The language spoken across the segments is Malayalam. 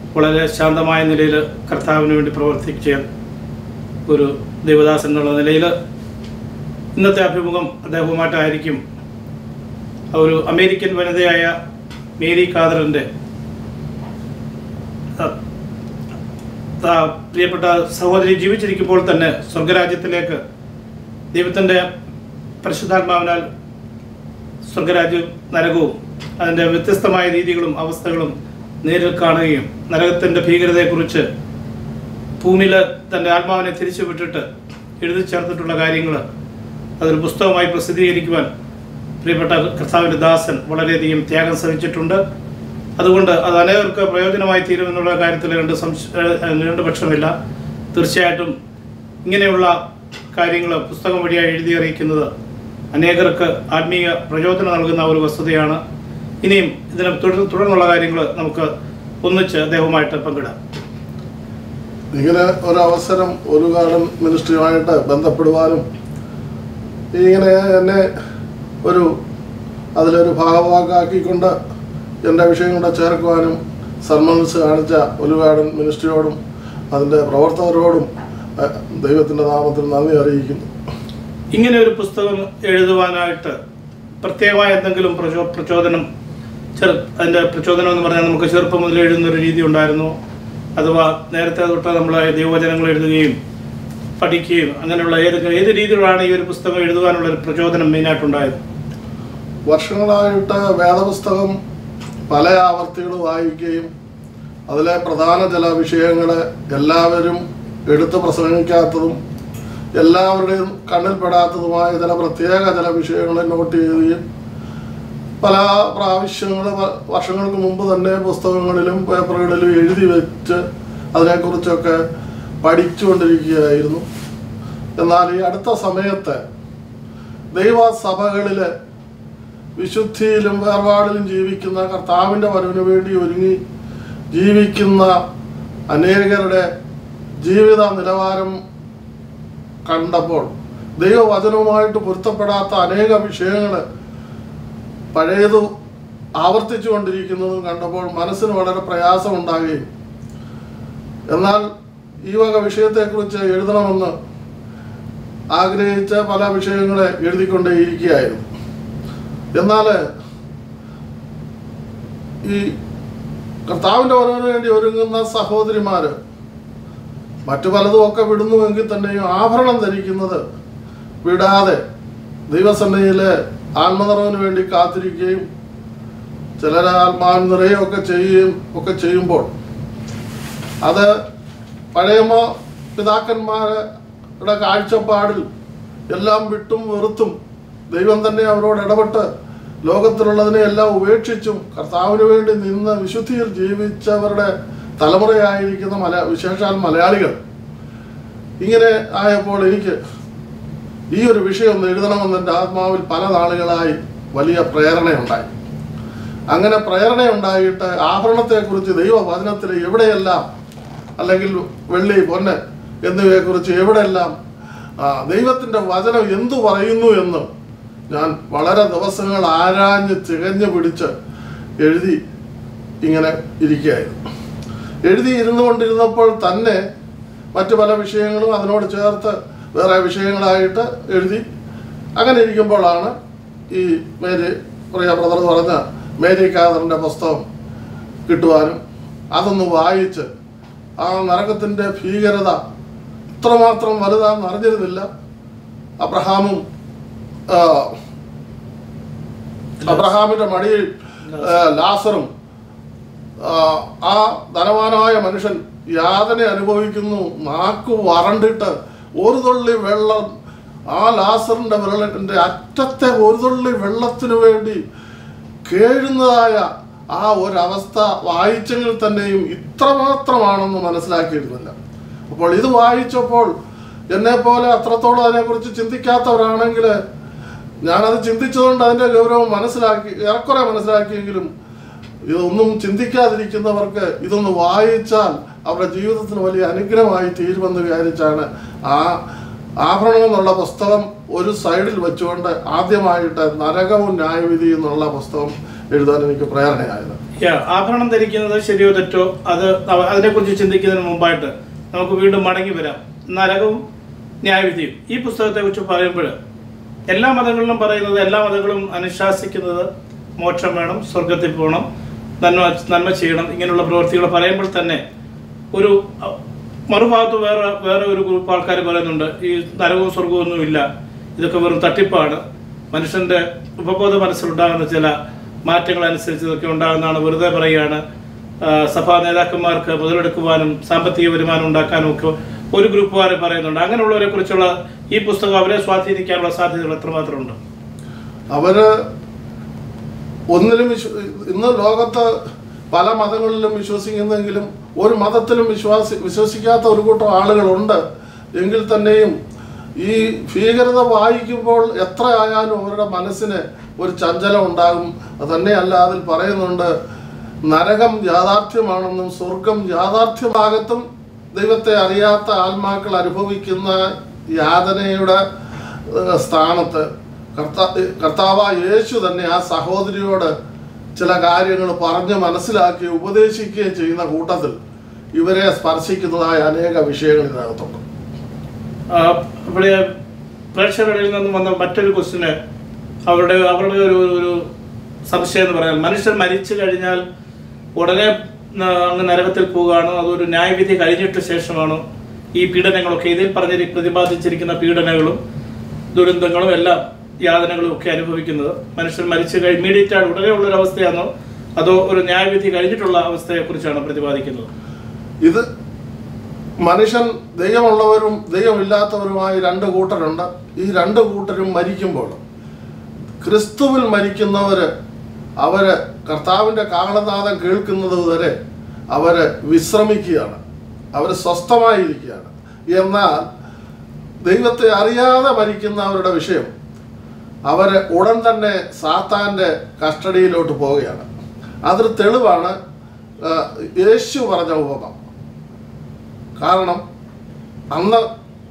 വളരെ ശാന്തമായ നിലയിൽ കർത്താവിന് വേണ്ടി പ്രവർത്തിച്ച ഒരു ദേവദാസൻ എന്നുള്ള നിലയിൽ ഇന്നത്തെ അഭിമുഖം അദ്ദേഹവുമായിട്ടായിരിക്കും ഒരു അമേരിക്കൻ വനിതയായ മേരി കാദറിൻ്റെ ആ പ്രിയപ്പെട്ട സഹോദരി ജീവിച്ചിരിക്കുമ്പോൾ തന്നെ സ്വർഗരാജ്യത്തിലേക്ക് ദൈവത്തിൻ്റെ പരിശുദ്ധാത്മാവിനാൽ സ്വർഗരാജ്യവും നരകവും അതിൻ്റെ വ്യത്യസ്തമായ രീതികളും അവസ്ഥകളും നേരിൽ കാണുകയും നരകത്തിൻ്റെ ഭീകരതയെക്കുറിച്ച് ഭൂമിയിൽ തൻ്റെ ആത്മാവിനെ തിരിച്ചു വിട്ടിട്ട് എഴുതി ചേർത്തിട്ടുള്ള കാര്യങ്ങൾ അതൊരു പുസ്തകമായി പ്രസിദ്ധീകരിക്കുവാൻ പ്രിയപ്പെട്ട കർത്താവിൻ്റെ ദാസൻ വളരെയധികം ത്യാഗം സഹിച്ചിട്ടുണ്ട് അതുകൊണ്ട് അത് അനേകർക്ക് പ്രയോജനമായി തീരുമെന്നുള്ള കാര്യത്തിൽ രണ്ട് സംശ ഏഹ് രണ്ട് പക്ഷമില്ല തീർച്ചയായിട്ടും ഇങ്ങനെയുള്ള കാര്യങ്ങൾ പുസ്തകം വഴിയായി എഴുതി അറിയിക്കുന്നത് അനേകർക്ക് ആത്മീയ പ്രചോദനം നൽകുന്ന ഒരു വസ്തുതയാണ് ഇനിയും ഇതിന് തുടർ തുടർന്നുള്ള കാര്യങ്ങൾ നമുക്ക് ഒന്നിച്ച് അദ്ദേഹവുമായിട്ട് പങ്കിടാം ഇങ്ങനെ ഒരവസരം ഒരു ഗാർഡൻ മിനിസ്ട്രിയുമായിട്ട് ബന്ധപ്പെടുവാനും ഇങ്ങനെ എന്നെ ഒരു അതിലൊരു ഭാഗവാക്കാക്കിക്കൊണ്ട് എൻ്റെ വിഷയം കൂടെ ചേർക്കുവാനും സന്മനസ് കാണിച്ച ഒരു ഗാർഡൻ മിനിസ്ട്രിയോടും അതിൻ്റെ പ്രവർത്തകരോടും അഹ്, ദൈവത്തിൻ്റെ നാമത്തിൽ നന്ദി അറിയിക്കുന്നു ഇങ്ങനെ ഒരു പുസ്തകം എഴുതുവാനായിട്ട് പ്രത്യേകമായ എന്തെങ്കിലും പ്രചോ പ്രചോദനം ചെറു അതിൻ്റെ പ്രചോദനം എന്ന് പറഞ്ഞാൽ നമുക്ക് ചെറുപ്പം മുതൽ എഴുതുന്ന ഒരു രീതി ഉണ്ടായിരുന്നു അഥവാ നേരത്തെ തൊട്ട് നമ്മൾ ദൈവവചനങ്ങൾ എഴുതുകയും പഠിക്കുകയും അങ്ങനെയുള്ള ഏത് ഏത് രീതിയിലാണ് ഈ ഒരു പുസ്തകം എഴുതുവാനുള്ള ഒരു പ്രചോദനം മെയിനായിട്ടുണ്ടായത് വർഷങ്ങളായിട്ട് വേദപുസ്തകം പല ആവർത്തികൾ വായിക്കുകയും അതിലെ പ്രധാന ചില വിഷയങ്ങൾ എല്ലാവരും എടുത്ത് പ്രസംഗിക്കാത്തതും എല്ലാവരുടെയും കണ്ണിൽപ്പെടാത്തതുമായ ചില പ്രത്യേക ചില വിഷയങ്ങൾ നോട്ട് ചെയ്യുകയും പല പ്രാവശ്യങ്ങൾ വർഷങ്ങൾക്ക് മുമ്പ് തന്നെ പുസ്തകങ്ങളിലും പേപ്പറുകളിലും എഴുതി വെച്ച് അതിനെക്കുറിച്ചൊക്കെ പഠിച്ചുകൊണ്ടിരിക്കുകയായിരുന്നു എന്നാൽ ഈ അടുത്ത സമയത്ത് ദൈവസഭകളിൽ വിശുദ്ധിയിലും വേർപാടിലും ജീവിക്കുന്ന കർത്താവിൻ്റെ വരവിന് വേണ്ടി ഒരുങ്ങി ജീവിക്കുന്ന അനേകരുടെ ജീവിത നിലവാരം കണ്ടപ്പോൾ ദൈവവചനവുമായിട്ട് പൊരുത്തപ്പെടാത്ത അനേക വിഷയങ്ങൾ പഴയത് ആവർത്തിച്ചു കൊണ്ടിരിക്കുന്നതും കണ്ടപ്പോൾ മനസ്സിന് വളരെ പ്രയാസമുണ്ടാകുകയും എന്നാൽ ഈ വക വിഷയത്തെക്കുറിച്ച് എഴുതണമെന്ന് ആഗ്രഹിച്ച പല വിഷയങ്ങളെ എഴുതിക്കൊണ്ടേയിരിക്കുകയായിരുന്നു എന്നാൽ ഈ കർത്താവിൻ്റെ വരവിന് വേണ്ടി ഒരുങ്ങുന്ന സഹോദരിമാര് മറ്റു പലതും ഒക്കെ വിടുന്നുവെങ്കിൽ തന്നെയും ആഭരണം ധരിക്കുന്നത് വിടാതെ ദൈവസന്നയിലെ ആത്മനിറവിന് വേണ്ടി കാത്തിരിക്കുകയും ചിലർ ആത്മാവിൻ നിറയുകയൊക്കെ ചെയ്യുകയും ഒക്കെ ചെയ്യുമ്പോൾ അത് പഴയമ പിതാക്കന്മാരുടെ കാഴ്ചപ്പാടിൽ എല്ലാം വിട്ടും വെറുത്തും ദൈവം തന്നെ അവരോട് ഇടപെട്ട് ലോകത്തിലുള്ളതിനെ എല്ലാം ഉപേക്ഷിച്ചും കർത്താവിന് വേണ്ടി നിന്ന് വിശുദ്ധിയിൽ ജീവിച്ചവരുടെ തലമുറയായിരിക്കുന്ന മല വിശേഷാൽ മലയാളികൾ ഇങ്ങനെ ആയപ്പോൾ എനിക്ക് ഈ ഒരു വിഷയം ഒന്ന് എഴുതണമെന്ന് എൻ്റെ ആത്മാവിൽ പല നാളുകളായി വലിയ പ്രേരണയുണ്ടായി അങ്ങനെ പ്രേരണയുണ്ടായിട്ട് ആഭരണത്തെക്കുറിച്ച് ദൈവവചനത്തിൽ എവിടെയെല്ലാം അല്ലെങ്കിൽ വെള്ളി പൊന്ന് എന്നിവയെക്കുറിച്ച് എവിടെയെല്ലാം ആ, ദൈവത്തിൻ്റെ വചനം എന്തു പറയുന്നു എന്ന് ഞാൻ വളരെ ദിവസങ്ങൾ ആരാഞ്ഞ് തികഞ്ഞു പിടിച്ച് എഴുതി ഇങ്ങനെ ഇരിക്കുകയായിരുന്നു എഴുതി ഇരുന്നു കൊണ്ടിരുന്നപ്പോൾ തന്നെ മറ്റു പല വിഷയങ്ങളും അതിനോട് ചേർത്ത് വേറെ വിഷയങ്ങളായിട്ട് എഴുതി അങ്ങനെ ഇരിക്കുമ്പോഴാണ് ഈ മേരി പ്രിയ ബ്രദർ പറഞ്ഞ മേരി കാദറിൻ്റെ പുസ്തകം കിട്ടുവാനും അതൊന്ന് വായിച്ച് ആ നരകത്തിൻ്റെ ഭീകരത ഇത്രമാത്രം വലുതാണെന്ന് അറിഞ്ഞിരുന്നില്ല അബ്രഹാമും ആ, അബ്രഹാമിന്റെ മടിയിൽ ആ, ലാസറും ആ, ആ ധനവാനായ മനുഷ്യൻ യാതന അനുഭവിക്കുന്നു നാക്ക് വരണ്ടിട്ട് ഒരു തുള്ളി വെള്ളം ആ ലാസറിന്റെ വിരലിന്റെ അറ്റത്തെ ഒരു തുള്ളി വെള്ളത്തിനു വേണ്ടി കേഴുന്നതായ ആ ഒരവസ്ഥ വായിച്ചെങ്കിൽ തന്നെയും ഇത്രമാത്രമാണെന്ന് മനസ്സിലാക്കിയിരുന്നില്ല അപ്പോൾ ഇത് വായിച്ചപ്പോൾ എന്നെ പോലെ അത്രത്തോളം അതിനെക്കുറിച്ച് ചിന്തിക്കാത്തവരാണെങ്കിൽ ഞാനത് ചിന്തിച്ചതുകൊണ്ട് അതിൻ്റെ ഗൗരവം മനസ്സിലാക്കി ഏറെക്കുറെ മനസ്സിലാക്കിയെങ്കിലും ഇതൊന്നും ചിന്തിക്കാതിരിക്കുന്നവർക്ക് ഇതൊന്ന് വായിച്ചാൽ അവരുടെ ജീവിതത്തിന് വലിയ അനുഗ്രഹമായി തീരുമെന്ന് വിചാരിച്ചാണ് ആ ആഭരണം എന്നുള്ള പുസ്തകം ഒരു സൈഡിൽ വെച്ചുകൊണ്ട് ആദ്യമായിട്ട് നരകവും ന്യായവിധി എന്നുള്ള പുസ്തകം എഴുതാൻ എനിക്ക് പ്രേരണയായത് യാ, ആഭരണം ധരിക്കുന്നത് ശരിയോ തെറ്റോ അത് അവ- അതിനെക്കുറിച്ച് ചിന്തിക്കുന്നതിന് മുമ്പായിട്ട് നമുക്ക് വീണ്ടും മടങ്ങി വരാം നരകവും ന്യായവിധിയും ഈ പുസ്തകത്തെക്കുറിച്ച് പറയുമ്പോൾ എല്ലാ മതങ്ങളിലും പറയുന്നത് എല്ലാ മതങ്ങളും അനുശാസിക്കുന്നത് മോക്ഷം വേണം സ്വർഗത്തിൽ പോകണം നന്മ നന്മ ചെയ്യണം ഇങ്ങനെയുള്ള പ്രവൃത്തികൾ പറയുമ്പോൾ തന്നെ ഒരു അഹ്, മറുഭാഗത്ത് വേറെ വേറെ ഒരു ഗ്രൂപ്പ് ആൾക്കാർ പറയുന്നുണ്ട് ഈ നരകവും സ്വർഗവും ഒന്നും ഇല്ല ഇതൊക്കെ വെറും തട്ടിപ്പാണ് മനുഷ്യന്റെ ഉപബോധ മനസ്സിലുണ്ടാകുന്ന ചില മാറ്റങ്ങൾ അനുസരിച്ച് ഇതൊക്കെ ഉണ്ടാകുന്നതാണ് വെറുതെ പറയുകയാണ് ആ, സഭാ നേതാക്കന്മാർക്ക് മുതലെടുക്കുവാനും സാമ്പത്തിക വരുമാനം ഉണ്ടാക്കാനും ഒക്കെ ഒരു ഗ്രൂപ്പുകാരെ പറയുന്നുണ്ട് അങ്ങനെയുള്ളവരെ കുറിച്ചുള്ള ഈ പുസ്തകം അവരെ സ്വാധീനിക്കാനുള്ള സാധ്യതകൾ എത്രമാത്രമുണ്ട് അവര് ഒന്നിലും വിശ്വ ഇന്ന് ലോകത്ത് പല മതങ്ങളിലും വിശ്വസിക്കുന്നെങ്കിലും ഒരു മതത്തിലും വിശ്വാസി വിശ്വസിക്കാത്ത ഒരു കൂട്ടം ആളുകളുണ്ട് എങ്കിൽ തന്നെയും ഈ ഭീകരത വായിക്കുമ്പോൾ എത്ര ആയാലും അവരുടെ മനസ്സിന് ഒരു ചഞ്ചലം ഉണ്ടാകും അത് തന്നെയല്ല അതിൽ പറയുന്നുണ്ട് നരകം യാഥാർത്ഥ്യമാണെന്നും സ്വർഗം യാഥാർത്ഥ്യമാകത്തും ദൈവത്തെ അറിയാത്ത ആത്മാക്കൾ അനുഭവിക്കുന്ന യാതനയുടെ ഏഹ്, സ്ഥാനത്ത് കർത്താ കർത്താവായ യേശു തന്നെ ആ സഹോദരിയോട് ചില കാര്യങ്ങൾ പറഞ്ഞ് മനസ്സിലാക്കി ഉപദേശിക്കുകയും ചെയ്യുന്ന കൂട്ടത്തിൽ ഇവരെ സ്പർശിക്കുന്നതായ അനേക വിഷയങ്ങൾ ഇതിനകത്തുണ്ട് ആ, ഇവിടെ പ്രേക്ഷകരിൽ നിന്നും വന്ന മറ്റൊരു ക്വസ്റ്റിന് അവരുടെ അവരുടെ ഒരു ഒരു സംശയം എന്ന് പറയാൻ മനുഷ്യർ മരിച്ചു കഴിഞ്ഞാൽ ഉടനെ ന- അങ്ങ് നരകത്തിൽ പോവുകയാണോ അതൊരു ന്യായവിധി കഴിഞ്ഞിട്ട് ശേഷമാണോ ഈ പീഡനങ്ങളൊക്കെ ഇതിൽ പറഞ്ഞ പ്രതിപാദിച്ചിരിക്കുന്ന പീഡനങ്ങളും ദുരന്തങ്ങളും എല്ലാം യാതനകളും ഒക്കെ അനുഭവിക്കുന്നത് മനുഷ്യർ മരിച്ചു കഴി ഇമ്മീഡിയറ്റ് ആയിട്ട് ഉടനെ ഉള്ള ഒരു അവസ്ഥയാണോ അതോ ഒരു ന്യായവിധി കഴിഞ്ഞിട്ടുള്ള അവസ്ഥയെക്കുറിച്ചാണ് പ്രതിപാദിക്കുന്നത് ഇത് മനുഷ്യൻ ദൈവമുള്ളവരും ദൈവമില്ലാത്തവരുമായി രണ്ട് കൂട്ടരുണ്ട് ഈ രണ്ട് കൂട്ടരും മരിക്കുമ്പോൾ ക്രിസ്തുവിൽ മരിക്കുന്നവര് അവര് കർത്താവിൻ്റെ കാഹളനാദം കേൾക്കുന്നത് വരെ അവര് വിശ്രമിക്കുകയാണ് അവർ സ്വസ്ഥമായിരിക്കുകയാണ് എന്നാൽ ദൈവത്തെ അറിയാതെ മരിക്കുന്നവരുടെ വിഷയം അവര് ഉടൻ തന്നെ സാത്താൻ്റെ കസ്റ്റഡിയിലോട്ട് പോവുകയാണ് അതൊരു തെളിവാണ് ആ, യേശു പറഞ്ഞ ഉപമ കാരണം അന്ന്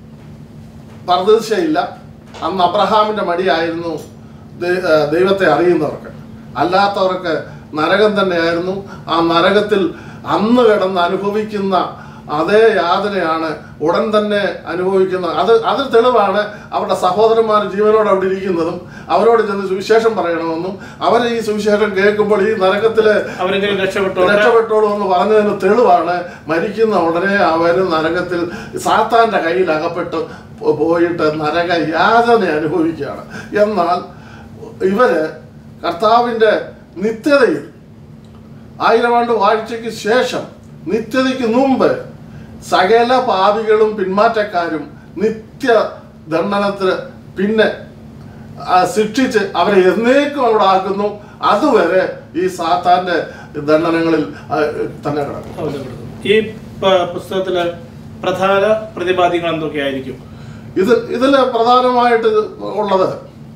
പരദീക്ഷയില്ല അന്ന് അബ്രഹാമിൻ്റെ മടിയായിരുന്നു ദൈ- ആ, ദൈവത്തെ അറിയുന്നവർക്ക് അല്ലാത്തവർക്ക് നരകം തന്നെയായിരുന്നു ആ നരകത്തിൽ അന്ന് കിടന്ന് അനുഭവിക്കുന്ന അതേ യാതനയാണ് ഉടൻ തന്നെ അനുഭവിക്കുന്നത് അത് അത് തെളിവാണ് അവരുടെ സഹോദരന്മാർ ജീവനോട് അവിടെ ഇരിക്കുന്നതും അവരോട് ചെന്ന് സുവിശേഷം പറയണമെന്നും അവർ ഈ സുവിശേഷം കേൾക്കുമ്പോൾ ഈ നരകത്തിലെ അവരെങ്കിലും രക്ഷപ്പെട്ടോ രക്ഷപ്പെട്ടോളൂ എന്ന് പറഞ്ഞതിന് തെളിവാണ് മരിക്കുന്ന ഉടനെ അവർ നരകത്തിൽ സാത്താന്റെ കയ്യിൽ അകപ്പെട്ട് പോ- പോയിട്ട് നരക യാതന അനുഭവിക്കുകയാണ് എന്നാൽ ഇവര് കർത്താവിൻ്റെ നിത്യതയിൽ ആയിരം ആണ്ട് വാഴ്ചയ്ക്ക് ശേഷം നിത്യതയ്ക്ക് മുമ്പ് സകല പാപികളും പിന്മാറ്റക്കാരും നിത്യ ദണ്ഡനത്തിന് പിന്നെ ആ, ശിക്ഷിച്ച് അവരെ എന്നേക്കും അവിടെ ആക്കുന്നു അതുവരെ ഈ സാത്താന്റെ ദണ്ഡനങ്ങളിൽ ആ, തന്നെ കിടക്കും അവതരപ്പെടുത്തുന്നു. ഈ പ- പുസ്തകത്തിലെ പ്രധാന പ്രതിപാദ്യങ്ങൾ എന്തൊക്കെയായിരിക്കും ഇത് ഇതിൽ പ്രധാനമായിട്ട് ഉള്ളത്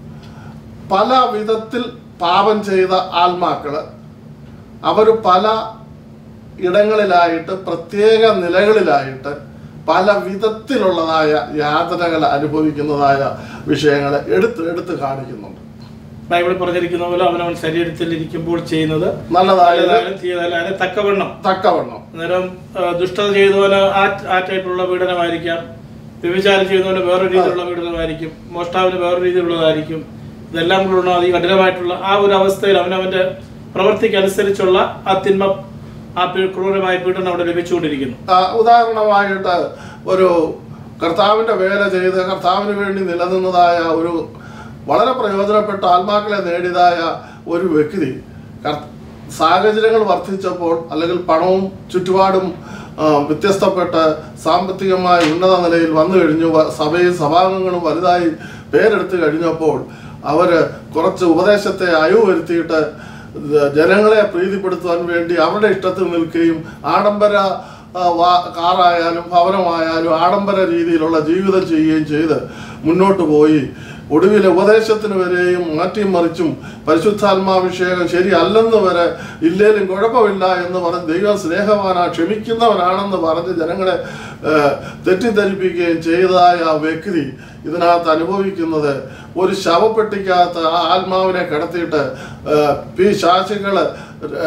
പല വിധത്തിൽ പാപം ചെയ്ത ആത്മാക്കള് അവർ പല ഇടങ്ങളിലായിട്ട് പ്രത്യേക നിലകളിലായിട്ട് പല വിധത്തിലുള്ളതായ യാതനകൾ അനുഭവിക്കുന്നതായ വിഷയങ്ങൾ എടുത്ത് എടുത്ത് കാണിക്കുന്നുണ്ട് ബൈബിളിൽ പറഞ്ഞിരിക്കുന്ന പോലെ അവനവൻ ശരീരത്തിൽ ഇരിക്കുമ്പോൾ ചെയ്യുന്നത് നല്ലതായത് നല്ലതായാലും തീയതായാലും അതിനെ തക്കവണ്ണം തക്കവണ്ണം അന്നേരം ആ, ദുഷ്ടത ചെയ്തവന് ആ ആ ടൈപ്പിലുള്ള പീഡനമായിരിക്കാം വ്യഭിചാരം ചെയ്യുന്നവന് വേറെ രീതിയിലുള്ള പീഡനമായിരിക്കും മോഷ്ടാവിന് വേറെ രീതിയിലുള്ളതായിരിക്കും ഇതെല്ലാം കൂടെ ഈ കഠിനമായിട്ടുള്ള ആ ഒരു അവസ്ഥയിൽ അവനവന്റെ പ്രവൃത്തിക്കനുസരിച്ചുള്ള ആ തിന്മ ആ പീ- ക്രൂരമായ പീഡനം അവിടെ ലഭിച്ചുകൊണ്ടിരിക്കുന്നു ആ, ഉദാഹരണമായിട്ട് ഒരു കർത്താവിൻ്റെ വേല ചെയ്ത് കർത്താവിന് വേണ്ടി നിലനിന്നതായ ഒരു വളരെ പ്രയോജനപ്പെട്ട ആത്മാക്കളെ നേടിയതായ ഒരു വ്യക്തി കർ- സാഹചര്യങ്ങൾ വർദ്ധിച്ചപ്പോൾ അല്ലെങ്കിൽ പണവും ചുറ്റുപാടും ആ, വ്യത്യസ്തപ്പെട്ട് സാമ്പത്തികമായി ഉന്നത നിലയിൽ വന്നു കഴിഞ്ഞു വ- സഭയും സഭാംഗങ്ങളും വലുതായി പേരെടുത്ത് കഴിഞ്ഞപ്പോൾ അവർ കുറച്ച് ഉപദേശത്തെ അയവ് വരുത്തിയിട്ട് ജനങ്ങളെ പ്രീതിപ്പെടുത്തുവാൻ വേണ്ടി അവരുടെ ഇഷ്ടത്തിൽ നിൽക്കുകയും ആഡംബര ആ, വാ- കാറായാലും ഭവനമായാലും ആഡംബര രീതിയിലുള്ള ജീവിതം ചെയ്യുകയും ചെയ്ത് മുന്നോട്ട് പോയി ഒടുവിലെ ഉപദേശത്തിന് വരെയും മാറ്റിയും മറിച്ചും പരിശുദ്ധാത്മാഭിഷേകം ശരിയല്ലെന്ന് വരെ ഇല്ലേലും കുഴപ്പമില്ല എന്ന് പറഞ്ഞ് ദൈവം സ്നേഹവാനാ ക്ഷമിക്കുന്നവനാണെന്ന് പറഞ്ഞ് ജനങ്ങളെ ആ, തെറ്റിദ്ധരിപ്പിക്കുകയും ചെയ്തതായ ആ വ്യക്തി ഇതിനകത്ത് അനുഭവിക്കുന്നത് ഒരു ശവപ്പെട്ടിക്കകത്ത് ആ ആത്മാവിനെ കിടത്തിയിട്ട് ആ, പി ശാസികൾ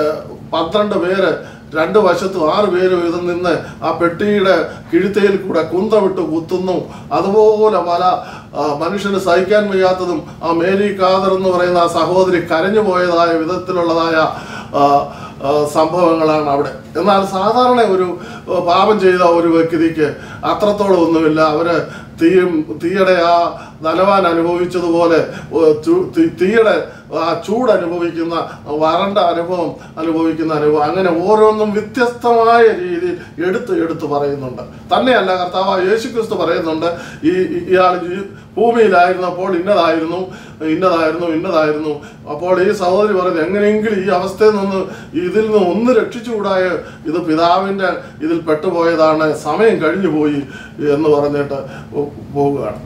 പന്ത്രണ്ട് പേര് രണ്ട് വശത്തും ആറ് പേര് വീതം നിന്ന് ആ പെട്ടിയുടെ കിഴുത്തയിൽ കൂടെ കുന്തമിട്ട് കുത്തുന്നു അതുപോലെ പല ആ, മനുഷ്യന് സഹിക്കാൻ വയ്യാത്തതും ആ മേരി കാദർ എന്ന് പറയുന്ന ആ സഹോദരി കരഞ്ഞു പോയതായ വിധത്തിലുള്ളതായ ആ, ആ, സംഭവങ്ങളാണ് അവിടെ എന്നാൽ സാധാരണ ഒരു ആ, പാപം ചെയ്ത ഒരു വ്യക്തിക്ക് അത്രത്തോളം ഒന്നുമില്ല അവര് തീയും തീയുടെ ആ നനവാൻ അനുഭവിച്ചതുപോലെ ഓ, ചൂ- തീ- തീയുടെ ആ ചൂട് അനുഭവിക്കുന്ന വരണ്ട അനുഭവം അനുഭവിക്കുന്ന അനുഭവം അങ്ങനെ ഓരോന്നും വ്യത്യസ്തമായ രീതിയിൽ എടുത്ത് എടുത്ത് പറയുന്നുണ്ട് തന്നെയല്ല കർത്താവ് യേശു ക്രിസ്തു പറയുന്നുണ്ട് ഈ ഈ- ഇയാൾ ഈ ഭൂമിയിലായിരുന്നപ്പോൾ ഇന്നതായിരുന്നു ഇന്നതായിരുന്നു ഇന്നതായിരുന്നു അപ്പോൾ ഈ സഹോദരി പറയുന്നത് എങ്ങനെയെങ്കിലും ഈ അവസ്ഥയിൽ നിന്ന് ഇതിൽ നിന്ന് ഒന്ന് രക്ഷിച്ചുകൂടായ ഇത് പിതാവിൻ്റെ ഇതിൽ പെട്ടുപോയതാണ് സമയം കഴിഞ്ഞു പോയി എന്ന് പറഞ്ഞിട്ട് പോ- പോവുകയാണ്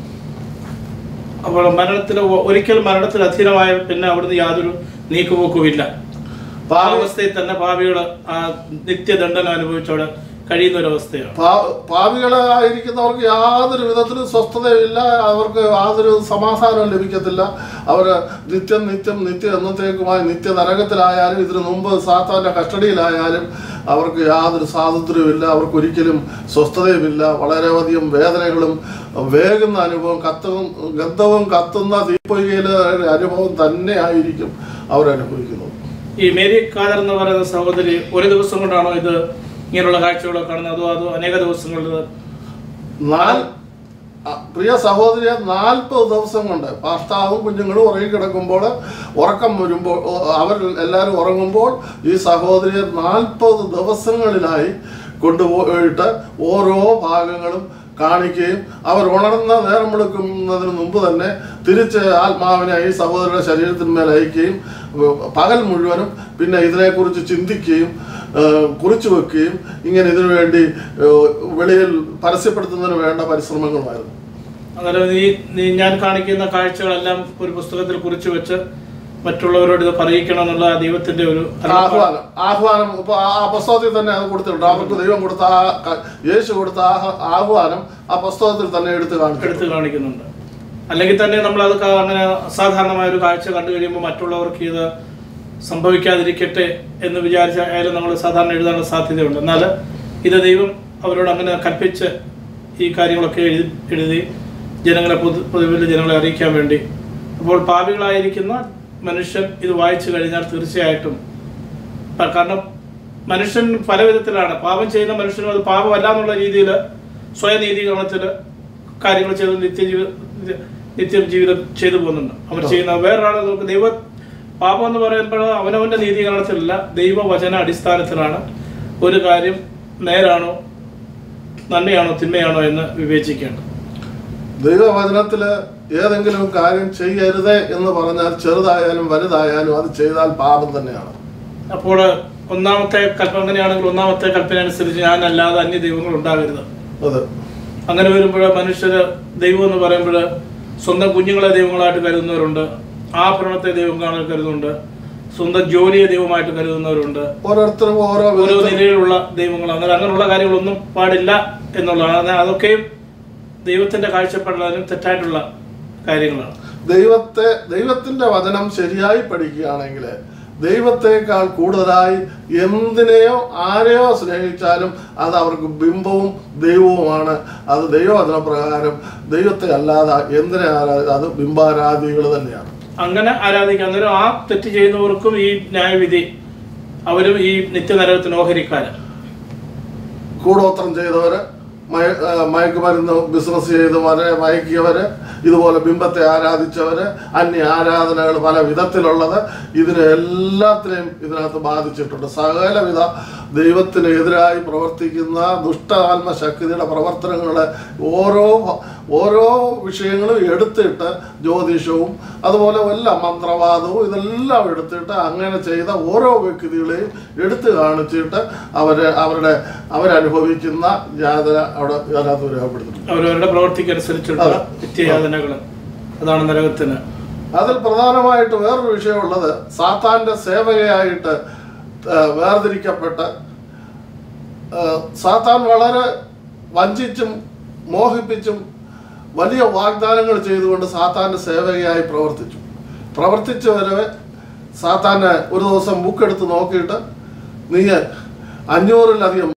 അപ്പോൾ മരണത്തിൽ ഒരിക്കൽ മരണത്തിൽ അധീനമായ പിന്നെ അവിടുന്ന് യാതൊരു നീക്കുപോക്കുമില്ല ആ പാവ അവസ്ഥയിൽ തന്നെ ഭാവികൾ ആ നിത്യദണ്ഡനം അനുഭവിച്ചവിടെ കഴിയുന്ന ഒരു അവസ്ഥയാണ് പാ- പാപികളായിരിക്കുന്നവർക്ക് യാതൊരു വിധത്തിലും സ്വസ്ഥതയില്ല അവർക്ക് യാതൊരു സമാധാനവും ലഭിക്കത്തില്ല അവർ നിത്യം നിത്യം നിത്യം എന്നത്തേക്കുമായി നിത്യ നരകത്തിലായാലും ഇതിനു മുമ്പ് സാത്താൻ്റെ കസ്റ്റഡിയിലായാലും അവർക്ക് യാതൊരു സ്വാതന്ത്ര്യവുമില്ല അവർക്ക് ഒരിക്കലും സ്വസ്ഥതയുമില്ല വളരെയധികം വേദനകളും വേകുന്ന അനുഭവം കത്തും ഗന്ധവും കത്തുന്ന തീപ്പൊയ്കയിലെ അനുഭവം തന്നെ ആയിരിക്കും അവരനുഭവിക്കുന്നത് ഈ മേരി ഖാദർ എന്ന് പറയുന്ന സഹോദരി ഒരു ദിവസം കൊണ്ടാണോ ഇത് ഇങ്ങനെയുള്ള കാഴ്ചകളൊക്കെ കാണുന്നത് അതോ അതോ അനേക ദിവസങ്ങളിൽ നാൽ ആ, പ്രിയ സഹോദരിയെ നാൽപ്പത് ദിവസം കൊണ്ട് ഭർത്താവും കുഞ്ഞുങ്ങളും ഉറങ്ങി കിടക്കുമ്പോൾ ഉറക്കം വരുമ്പോൾ ഓ, അവർ എല്ലാവരും ഉറങ്ങുമ്പോൾ ഈ സഹോദരിയെ നാൽപ്പത് ദിവസങ്ങളിലായി കൊണ്ടുപോയിട്ട് ഓരോ ഭാഗങ്ങളും കാണിക്കുകയും അവർ ഉണർന്ന നേരം വിളിക്കുന്നതിന് മുമ്പ് തന്നെ തിരിച്ച് ആത്മാവിനെ ഈ സഹോദരിയുടെ ശരീരത്തിന്മേൽ അയക്കുകയും ഉം, പകൽ മുഴുവനും പിന്നെ ഇതിനെക്കുറിച്ച് ചിന്തിക്കുകയും ഏഹ്, കുറിച്ചു വെക്കുകയും ഇങ്ങനെ ഇതിനു വേണ്ടി ഏഹ്, വെളിയിൽ പരസ്യപ്പെടുത്തുന്നതിന് വേണ്ട പരിശ്രമങ്ങളുമായിരുന്നു അന്നേരം നീ നീ ഞാൻ കാണിക്കുന്ന കാഴ്ചകളെല്ലാം ഒരു പുസ്തകത്തിൽ കുറിച്ച് വെച്ച് മറ്റുള്ളവരോട് ഇത് പറയിക്കണം എന്നുള്ള ആ ദൈവത്തിന്റെ ഒരു അരുളപ്പാട് ആഹ്വാനം ആഹ്വാനം ഇപ്പൊ ആ ആ പുസ്തകത്തിൽ തന്നെ അത് കൊടുത്തിട്ടുണ്ട് അവർക്ക് ദൈവം കൊടുത്ത ആ ക- യേശു കൊടുത്ത ആഹ- ആഹ്വാനം ആ പുസ്തകത്തിൽ തന്നെ എടുത്ത് കാണിച്ചു എടുത്ത് കാണിക്കുന്നുണ്ട് അല്ലെങ്കിൽ തന്നെ നമ്മൾ അത് കാ- അങ്ങനെ അസാധാരണമായ ഒരു കാഴ്ച കണ്ടു കഴിയുമ്പോൾ മറ്റുള്ളവർക്ക് ഇത് സംഭവിക്കാതിരിക്കട്ടെ എന്ന് വിചാരിച്ചായാലും നമ്മൾ സാധാരണ എഴുതാനുള്ള സാധ്യതയുണ്ട് എന്നാൽ ഇത് ദൈവം അവരോട് അങ്ങനെ കൽപ്പിച്ച് ഈ കാര്യങ്ങളൊക്കെ എഴുതി എഴുതി ജനങ്ങളെ പൊതു പൊതുവിൽ ജനങ്ങളെ അറിയിക്കാൻ വേണ്ടി അപ്പോൾ പാപികളായിരിക്കുന്ന മനുഷ്യൻ ഇത് വായിച്ചു കഴിഞ്ഞാൽ തീർച്ചയായിട്ടും പ- കാരണം മനുഷ്യൻ പല വിധത്തിലാണ് പാപം ചെയ്യുന്ന മനുഷ്യനും അത് പാപമല്ല എന്നുള്ള രീതിയിൽ സ്വയനീതീകരണത്തിൽ കാര്യങ്ങൾ ചെയ്ത് നിത്യജീവ നിത്യം ജീവിതം ചെയ്തു പോകുന്നുണ്ട് അവർ ചെയ്യുന്ന വേറൊരാൾ നമുക്ക് ദൈവ പാപം എന്ന് പറയുമ്പോൾ അവനവന്റെ നീതീകരണത്തിലല്ല ദൈവവചന അടിസ്ഥാനത്തിലാണ് ഒരു കാര്യം നേരാണോ നന്മയാണോ തിന്മയാണോ എന്ന് വിവേചിക്കേണ്ടത് ദൈവവചനത്തില് ഏതെങ്കിലും കാര്യം ചെയ്യരുത് എന്ന് പറഞ്ഞാൽ ചെറുതായാലും വലുതായാലും അത് ചെയ്താൽ പാപം തന്നെയാണ് അപ്പോൾ ഒന്നാമത്തെ കൽപ്പന അങ്ങനെയാണെങ്കിൽ ഒന്നാമത്തെ കൽപ്പന അനുസരിച്ച് ഞാനല്ലാതെ അന്യ ദൈവങ്ങൾ ഉണ്ടാകരുത് അത് അങ്ങനെ വരുമ്പോൾ മനുഷ്യര് ദൈവം എന്ന് പറയുമ്പോൾ സ്വന്തം കുഞ്ഞുങ്ങളെ ദൈവങ്ങളായിട്ട് കരുതുന്നവരുണ്ട് ആഭരണത്തെ ദൈവങ്ങളായി കരുതുന്നുണ്ട് സ്വന്തം ജോലിയെ ദൈവമായിട്ട് കരുതുന്നവരുണ്ട് ഓരോരുത്തരും ഓരോ ഓരോ വിധത്തിൽ നിലയിലുള്ള ദൈവങ്ങൾ അങ്ങനെ അങ്ങനെയുള്ള കാര്യങ്ങളൊന്നും പാടില്ല എന്നുള്ളതാണ് അത് അതൊക്കെയും ദൈവത്തിന്റെ കാഴ്ചപ്പാടിലും തെറ്റായിട്ടുള്ള കാര്യങ്ങളാണ് ദൈവത്തെ ദൈവത്തിന്റെ വചനം ശരിയായി പഠിക്കുകയാണെങ്കിൽ ദൈവത്തെക്കാൾ കൂടുതലായി എന്തിനെയോ ആരെയോ സ്നേഹിച്ചാലും അത് അവർക്ക് ബിംബവും ദൈവവുമാണ് അത് ദൈവവചന പ്രകാരം ദൈവത്തെ അല്ലാതെ എന്തിനെ ആരാ അത് ബിംബാരാധികൾ തന്നെയാണ് അങ്ങനെ ആരാധിക്കുക അന്നേരം ആ തെറ്റ് ചെയ്യുന്നവർക്കും ഈ ന്യായവിധി അവരും ഈ നിത്യനരകത്തിന് ഓഹരിക്കാരാണ് കൂടോത്രം ചെയ്തവര് മയ ആ, മയക്കുമരുന്ന് ബിസിനസ് ചെയ്തവരെ മയക്കിയവര് ഇതുപോലെ ബിംബത്തെ ആരാധിച്ചവര് അന്യ ആരാധനകൾ പല വിധത്തിലുള്ളത് ഇതിനെ എല്ലാത്തിനെയും ഇതിനകത്ത് ബാധിച്ചിട്ടുണ്ട് സകലവിധ ദൈവത്തിനെതിരായി പ്രവർത്തിക്കുന്ന ദുഷ്ടാത്മ ശക്തിയുടെ പ്രവർത്തനങ്ങളെ ഓരോ ഓരോ വിഷയങ്ങളും എടുത്തിട്ട് ജ്യോതിഷവും അതുപോലെ എല്ലാ മന്ത്രവാദവും ഇതെല്ലാം എടുത്തിട്ട് അങ്ങനെ ചെയ്ത ഓരോ വ്യക്തികളെയും എടുത്തു കാണിച്ചിട്ട് അവര് അവരുടെ അവരനുഭവിക്കുന്ന യാതന അവിടെ അതിനകത്ത് രേഖപ്പെടുത്തിയിട്ടുണ്ട് അവരവരുടെ പ്രവൃത്തിക്കനുസരിച്ചുള്ള അതെ. നിത്യയാതനകൾ അതാണ് നരകത്തിന് അതിൽ പ്രധാനമായിട്ട് വേറൊരു വിഷയമുള്ളത് സാത്താന്റെ സേവകയായിട്ട് ആ, വേർതിരിക്കപ്പെട്ട് ആ, സാത്താൻ വളരെ വഞ്ചിച്ചും മോഹിപ്പിച്ചും വലിയ വാഗ്ദാനങ്ങൾ ചെയ്തുകൊണ്ട് സാത്താന്റെ സേവകയായി പ്രവർത്തിച്ചു പ്രവർത്തിച്ചു വരവെ സാത്താനെ ഒരു ദിവസം ബുക്കെടുത്ത് നോക്കിയിട്ട് നീ അഞ്ഞൂറിലധികം